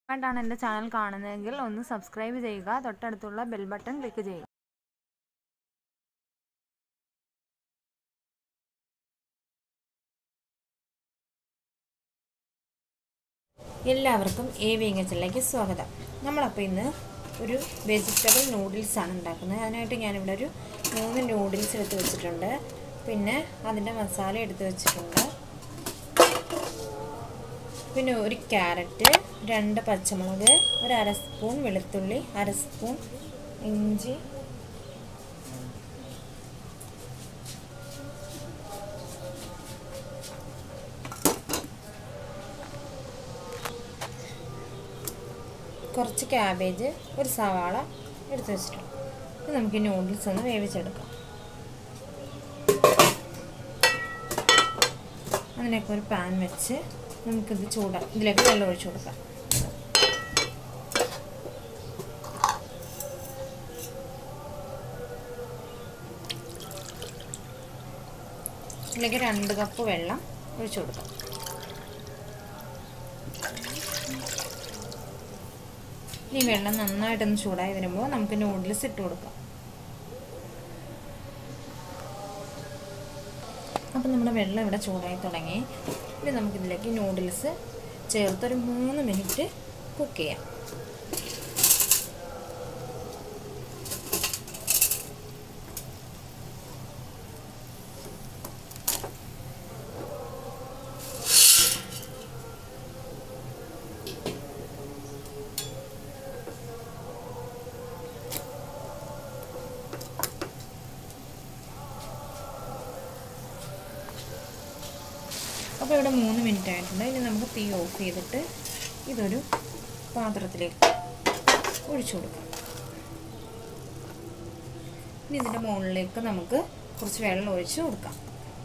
ആയിട്ടാണ് എൻ്റെ ചാനൽ കാണുന്നതെങ്കിൽ ഒന്ന് സബ്സ്ക്രൈബ് ചെയ്യുക തൊട്ടടുത്തുള്ള ബെൽ ബട്ടൺ ക്ലിക്ക് ചെയ്യുക എല്ലാവർക്കും എ വി കിച്ചണിലേക്ക് സ്വാഗതം നമ്മളപ്പോൾ ഇന്ന് ഒരു വെജിറ്റബിൾ നൂഡിൽസ് ആണ് ഉണ്ടാക്കുന്നത് അതിനായിട്ട് ഞാനിവിടെ ഒരു മൂന്ന് നൂഡിൽസ് എടുത്ത് വെച്ചിട്ടുണ്ട് പിന്നെ അതിൻ്റെ മസാല എടുത്ത് വെച്ചിട്ടുണ്ട് പിന്നെ ഒരു ക്യാരറ്റ് രണ്ട് പച്ചമുളക് ഒരു അര സ്പൂൺ വെളുത്തുള്ളി അര സ്പൂൺ ഇഞ്ചി കുറച്ച് ക്യാബേജ് ഒരു സവാള എടുത്ത് വെച്ചിട്ടുണ്ട് ഇത് നമുക്ക് ഈ നൂഡിൽസ് ഒന്ന് വേവിച്ചെടുക്കാം അതിനൊക്കെ ഒരു പാൻ വെച്ച് നമുക്കിത് ചൂടാ ഇതിലേക്ക് വെള്ളം ഒഴിച്ചു കൊടുക്കാം ഇതിലേക്ക് രണ്ട് കപ്പ് വെള്ളം ഒഴിച്ചു കൊടുക്കാം ഈ വെള്ളം നന്നായിട്ടൊന്ന് ചൂടായി വരുമ്പോൾ നമുക്ക് നൂഡിൽസ് ഇട്ട് കൊടുക്കാം അപ്പം നമ്മുടെ വെള്ളം ഇവിടെ ചൂടായി തുടങ്ങി ഇനി നമുക്കിതിലേക്ക് നൂഡിൽസ് ചേർത്തൊരു മൂന്ന് മിനിറ്റ് കുക്ക് ചെയ്യാം അപ്പോൾ ഇവിടെ മൂന്ന് മിനിറ്റ് ആയിട്ടുണ്ട് ഇനി നമുക്ക് തീ ഓഫ് ചെയ്തിട്ട് ഇതൊരു പാത്രത്തിലേക്ക് ഒഴിച്ചു കൊടുക്കാം ഇനി ഇതിൻ്റെ മുകളിലേക്ക് നമുക്ക് കുറച്ച് വെള്ളം ഒഴിച്ച് കൊടുക്കാം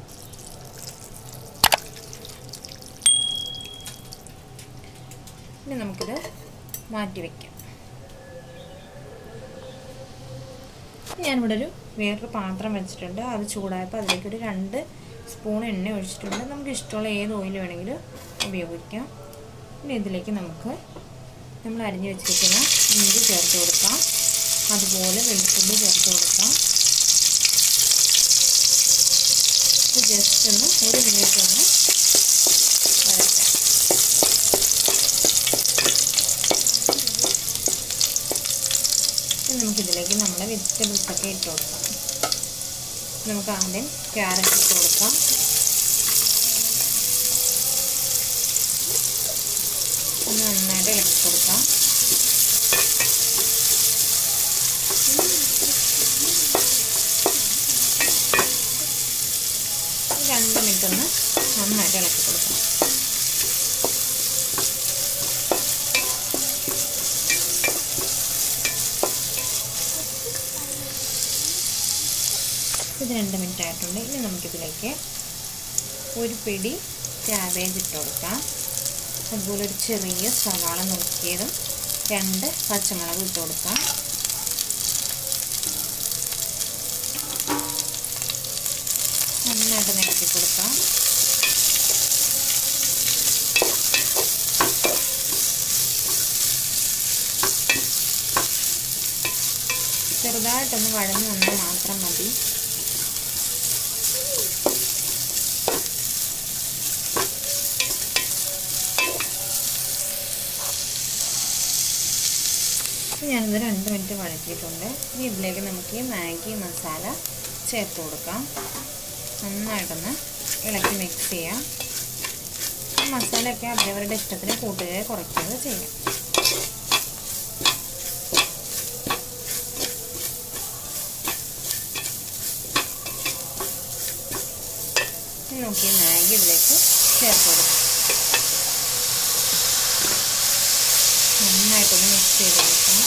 ഇനി നമുക്കിത് മാറ്റി വയ്ക്കാം ഞാനിവിടെ ഒരു വേറൊരു പാത്രം വെച്ചിട്ടുണ്ട് അത് ചൂടായപ്പോൾ അതിലേക്കൊരു രണ്ട് സ്പൂൺ എണ്ണ ഒഴിച്ചിട്ടുണ്ട് നമുക്ക് ഇഷ്ടമുള്ള ഏത് ഓയിൽ വേണമെങ്കിലും ഉപയോഗിക്കാം ഇനി ഇതിലേക്ക് നമുക്ക് നമ്മൾ അരിഞ്ഞു വെച്ചിരിക്കുന്ന ഇഞ്ചി ചേർത്ത് കൊടുക്കാം അതുപോലെ വെളുത്തുള്ളി ചേർത്ത് കൊടുക്കാം ജസ്റ്റ് ഒന്ന് ഒരു മിനിറ്റ് ഒന്ന് വരട്ടെ ഇനി നമുക്കിതിലേക്ക് നമ്മുടെ വെജിറ്റബിൾസ് ഒക്കെ ഇട്ട് കൊടുക്കാം നമുക്ക് ആദ്യം ക്യാരറ്റ് ഇട്ട് കൊടുക്കാം ഒന്ന് നന്നായിട്ട് ഇളക്കി കൊടുക്കാം രണ്ട് മിനിറ്റ് ഒന്ന് നന്നായിട്ട് ഇളക്കി കൊടുക്കാം ഇത് രണ്ട് മിനിറ്റ് ആയിട്ടുണ്ട് ഇനി നമുക്കിതിലേക്ക് ഒരു പിടി ക്യാബേജ് ഇട്ട് കൊടുക്കാം അതുപോലെ ഒരു ചെറിയ സവാള നുറുക്കിയതും രണ്ട് പച്ചമുളക് ഇട്ട് കൊടുക്കാം നന്നായിട്ട് നിരത്തി കൊടുക്കാം ചെറുതായിട്ടൊന്ന് വഴഞ്ഞു വന്നാൽ മാത്രം മതി ഞാനിത് രണ്ട് മിനിറ്റ് വഴറ്റിയിട്ടുണ്ട് ഇനി ഇതിലേക്ക് നമുക്ക് ഈ മാഗി മസാല ചേർത്ത് കൊടുക്കാം നന്നായിട്ടൊന്ന് ഇളക്കി മിക്സ് ചെയ്യാം മസാലയൊക്കെ അവരവരുടെ ഇഷ്ടത്തിന് കൂട്ടുകയോ കുറയ്ക്കുകയോ ചെയ്യാം നോക്കി മാഗി ഇതിലേക്ക് ചേർത്ത് കൊടുക്കാം നന്നായിട്ടൊന്ന് മിക്സ് ചെയ്ത് കൊടുക്കാം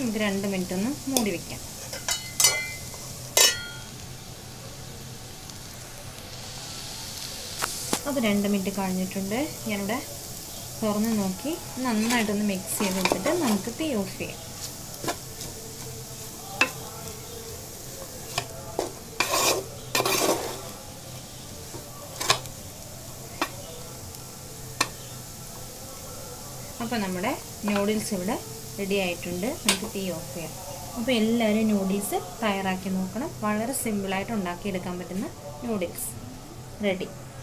നമുക്ക് രണ്ട് മിനിറ്റ് ഒന്ന് മൂടി വയ്ക്കാം അപ്പോൾ രണ്ട് മിനിറ്റ് കഴിഞ്ഞിട്ടുണ്ട് ഞാനിവിടെ തുറന്ന് നോക്കി നന്നായിട്ടൊന്ന് മിക്സ് ചെയ്ത് വെച്ചിട്ട് നമുക്ക് തീ ഓഫ് ചെയ്യാം അപ്പോൾ നമ്മുടെ നൂഡിൽസ് ഇവിടെ റെഡി ആയിട്ടുണ്ട് നമുക്ക് തീ ഓഫ് ചെയ്യാം അപ്പോൾ എല്ലാവരും നൂഡിൽസ് തയ്യാറാക്കി നോക്കണം വളരെ സിമ്പിളായിട്ട് ഉണ്ടാക്കിയെടുക്കാൻ പറ്റുന്ന നൂഡിൽസ് റെഡി